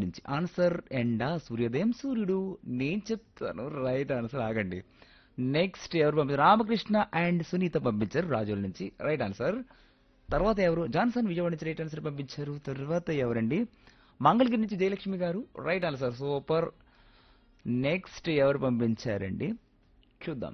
నుంచి ఆన్సర్ ఎండా సూర్యోదయం సూర్యుడు నేను చెప్తాను రైట్ ఆన్సర్ ఆగండి నెక్స్ట్ ఎవరు పంపించారు రామకృష్ణ అండ్ సునీత పంపించారు రాజోల నుంచి రైట్ ఆన్సర్ తర్వాత ఎవరు జాన్సన్ విజయవాడ నుంచి రైట్ ఆన్సర్ పంపించారు తర్వాత ఎవరండి మంగళగిరి నుంచి జయలక్ష్మి గారు రైట్ ఆన్సర్ సూపర్ నెక్స్ట్ ఎవరు పంపించారండి చూద్దాం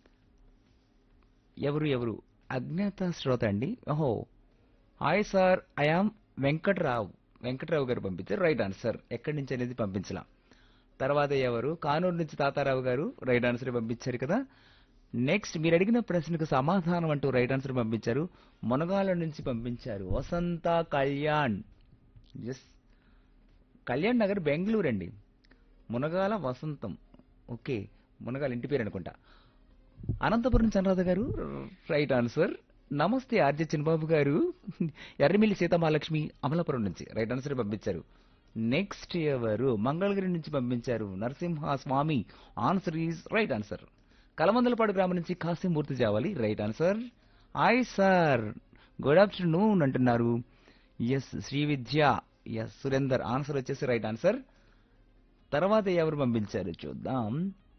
ఎవరు ఎవరు అజ్ఞాత శ్రోత అండి ఓహో hi sir I am Venkatrao Venkatrao garu పంపించారు రైట్ ఆన్సర్ ఎక్కడి నుంచి అనేది పంపించలా తర్వాత ఎవరు కానూరు నుంచి తాతారావు గారు రైట్ ఆన్సర్ పంపించారు కదా నెక్స్ట్ మీరు అడిగిన ప్రశ్నకు సమాధానం అంటూ రైట్ ఆన్సర్ పంపించారు మునగాల నుంచి పంపించారు వసంత కళ్యాణ్ ఎస్ కళ్యాణ్ నగర్ బెంగళూరు అండి మునగాల వసంతం ఓకే మునగాల ఇంటి పేరు అనుకుంటా అనంతపురం చంద్రరాధ గారు రైట్ ఆన్సర్ నమస్తే ఆర్జే చిన్నబాబు గారు ఎర్రమిల్లి సీతమహాలక్ష్మి అమలాపురం నుంచి రైట్ ఆన్సర్ పంపించారు నెక్స్ట్ ఎవరు మంగళగిరి నుంచి పంపించారు Narasimha Swamy answer is right answer Kalamandalapadu గ్రామం నుంచి Kasimurthy Javali right answer hi sir good afternoon అంటున్నారు S Sri Vidya S Surender answer వచ్చేసి రైట్ ఆన్సర్ తర్వాత ఎవరు పంపించారు చూద్దాం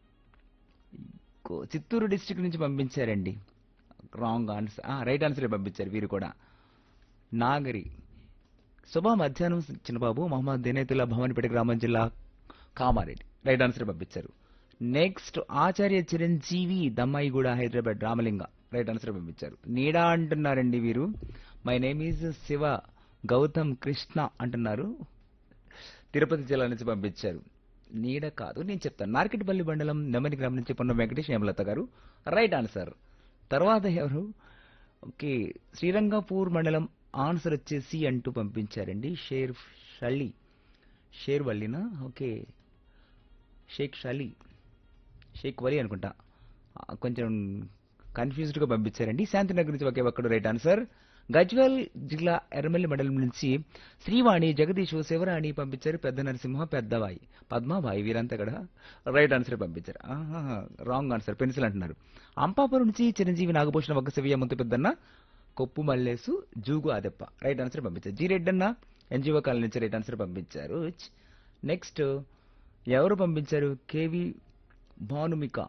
కో- చిత్తూరు డిస్ట్రిక్ట్ నుంచి పంపించారండి రాంగ్ ఆన్సర్ రైట్ ఆన్సర్ పంపించారు వీరు కూడా నాగరి శుభ మధ్యాహ్నం చిన్నబాబు మహమ్మద్ దినేతుల్లా భవానిపేట గ్రామం జిల్లా కామారెడ్డి రైట్ ఆన్సర్ పంపించారు next Acharya Chiranjeevi Dammaiguda Hyderabad Ramalinga right answer పంపించారు నీడా అంటున్నారండి వీరు my name is Shiva Gautam Krishna అంటున్నారు తిరుపతి జిల్లా నుంచి పంపించారు నీడ కాదు నేను చెప్తాను నార్కెట్పల్లి మండలం నెమ్మది గ్రామం నుంచి పొన్న వెంకటేష్ హేమలత గారు రైట్ ఆన్సర్ తర్వాత ఎవరు ఓకే శ్రీరంగపూర్ మండలం ఆన్సర్ వచ్చేసి అంటూ పంపించారండి షేర్ షలి షేర్ వల్లినా ఓకే షేక్ షలి షేక్ వలి అనుకుంటా ఆ, కొంచెం కన్ఫ్యూజ్డ్గా పంపించారండి శాంతినగర్ నుంచి ఒకే ఒక్కడు రైట్ ఆన్సర్ గజ్వల్ జిల్లా ఎర్రమల్లి మండలం నుంచి శ్రీవాణి జగదీష్ శివరాణి పంపించారు పెద్ద నరసింహ పెద్దవాయి పద్మాబాయి వీరంతా కూడా రైట్ ఆన్సర్ పంపించారు రాంగ్ ఆన్సర్ పెన్సిల్ అంటున్నారు అంపాపురం నుంచి చిరంజీవి నాగభూషణ ఒక్క శివయ్య ముందు పెద్దన్న కొప్పు మల్లేసు జూగు ఆదెప్ప రైట్ ఆన్సర్ పంపించారు జీ రెడ్డన్న ఎన్జిఓ కాలనీ నుంచి రైట్ ఆన్సర్ పంపించారు నెక్స్ట్ ఎవరు పంపించారు కేవి భానుమిక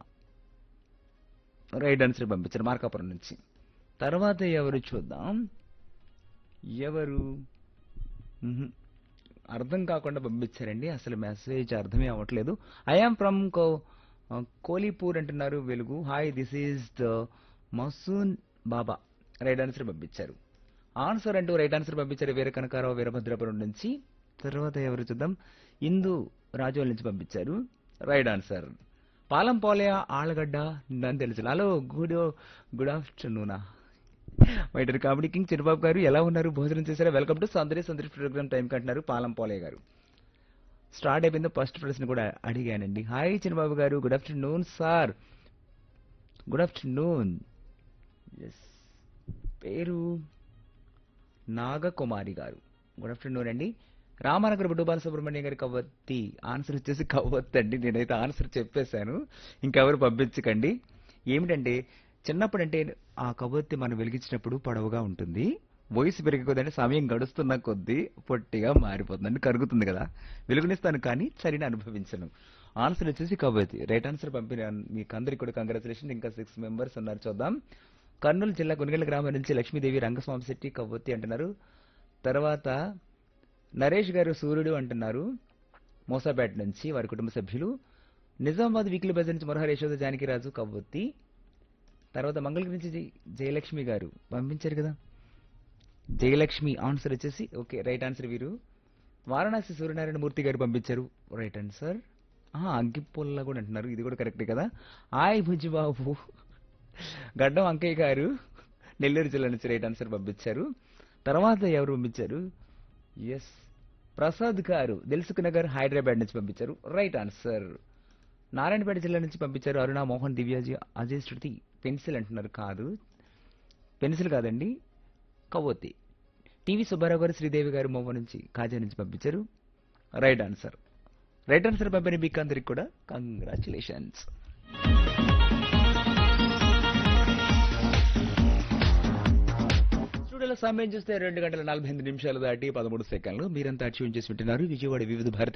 రైట్ ఆన్సర్ పంపించారు మార్కాపురం నుంచి తర్వాత ఎవరు చూద్దాం ఎవరు మ్హూ. అర్థం కాకుండా పంపించారండి అసలు మెసేజ్ అర్థమే అవ్వట్లేదు ఐఆమ్ ఫ్రమ్ కో కోలీపూర్ అంటున్నారు వెలుగు hi this is the Masoon Baba right answer పంపించారు ఆన్సర్ అంటూ రైట్ ఆన్సర్ పంపించారు వీర కనకారావు వీరభద్రాపురం నుంచి తర్వాత ఎవరు చూద్దాం ఇందు రాజోల్ నుంచి పంపించారు రైట్ ఆన్సర్ పాలం పోలయ ఆళ్ళగడ్డ నన్ను తెలుసు హలో గుడ్ గుడ్ ఆఫ్టర్నూనా my dear comedy king Chirubabu garu ఎలా ఉన్నారు భోజనం చేశారా welcome to Sandari Sandari program time అంటున్నారు పాలం పోలయ్య గారు స్టార్ట్ అయిపోయింది ఫస్ట్ ప్రశ్న కూడా అడిగానండి hi Chinnababu garu good afternoon sir good afternoon S పేరు నాగకుమారి గారు గుడ్ ఆఫ్టర్నూన్ అండి రామానగర్ బుడ్డు బాలసుబ్రహ్మణ్యం గారి కవ్వత్తి ఆన్సర్ వచ్చేసి కవ్వత్తి అండి నేనైతే ఆన్సర్ చెప్పేశాను ఇంకెవరు పంపించకండి ఏమిటంటే చిన్నప్పుడు అంటే ఆ కవ్వొత్తి మనం వెలిగించినప్పుడు పొడవుగా ఉంటుంది వయసు పెరిగిపోదంటే సమయం గడుస్తున్న కొద్దీ పొట్టిగా మారిపోతుంది అంటే కరుగుతుంది కదా వెలుగునిస్తాను కానీ చలిని అనుభవించను ఆన్సర్ వచ్చేసి కవ్వొత్తి రైట్ ఆన్సర్ పంపిన మీకు అందరికి కూడా కంగ్రాచులేషన్ ఇంకా సిక్స్ మెంబర్స్ ఉన్నారు చూద్దాం కర్నూలు జిల్లా కొనుగోలు గ్రామం నుంచి లక్ష్మీదేవి రంగస్వామి శెట్టి కవ్వొత్తి అంటున్నారు తర్వాత నరేష్ గారు సూర్యుడు అంటున్నారు మోసాపేట నుంచి వారి కుటుంబ సభ్యులు నిజామాబాద్ వీక్లీ బజార్ నుంచి మురహరి యశోద జానకిరాజు కవ్వొత్తి తర్వాత మంగళగిరి నుంచి జయ- జయలక్ష్మి గారు పంపించారు కదా జయలక్ష్మి ఆన్సర్ వచ్చేసి ఓకే రైట్ ఆన్సర్ వీరు వారణాసి సూర్యనారాయణ మూర్తి గారు పంపించారు రైట్ ఆన్సర్ అగ్గిపుల్ల కూడా అంటున్నారు ఇది కూడా కరెక్టే కదా ఆయ్ బుజ్జిబాబు గడ్డం అంకయ్య గారు నెల్లూరు జిల్లా నుంచి రైట్ ఆన్సర్ పంపించారు తర్వాత ఎవరు పంపించారు ఎస్ ప్రసాద్ గారు దిల్సుఖ్ నగర్ హైదరాబాద్ నుంచి పంపించారు రైట్ ఆన్సర్ నారాయణపేట జిల్లా నుంచి పంపించారు అరుణ మోహన్ దివ్యాజీ అజయ్ శృతి పెన్సిల్ అంటున్నారు కాదు పెన్సిల్ కాదండి కవ్వొత్తి టీవీ సుబ్బారావు గారు శ్రీదేవి గారు మొమ్మ నుంచి కాజా నుంచి పంపించారు రైట్ ఆన్సర్ రైట్ ఆన్సర్ పంపిన మీకు అందరికి కూడా కంగ్రాచులేషన్స్ స్టూడియోలో సమయం చూస్తే రెండు గంటల నలభై ఎనిమిది నిమిషాలు దాటి పదమూడు సెకండ్లు మీరంతా ట్యూన్ చేసి వింటున్నారు విజయవాడ వివిధ భారతి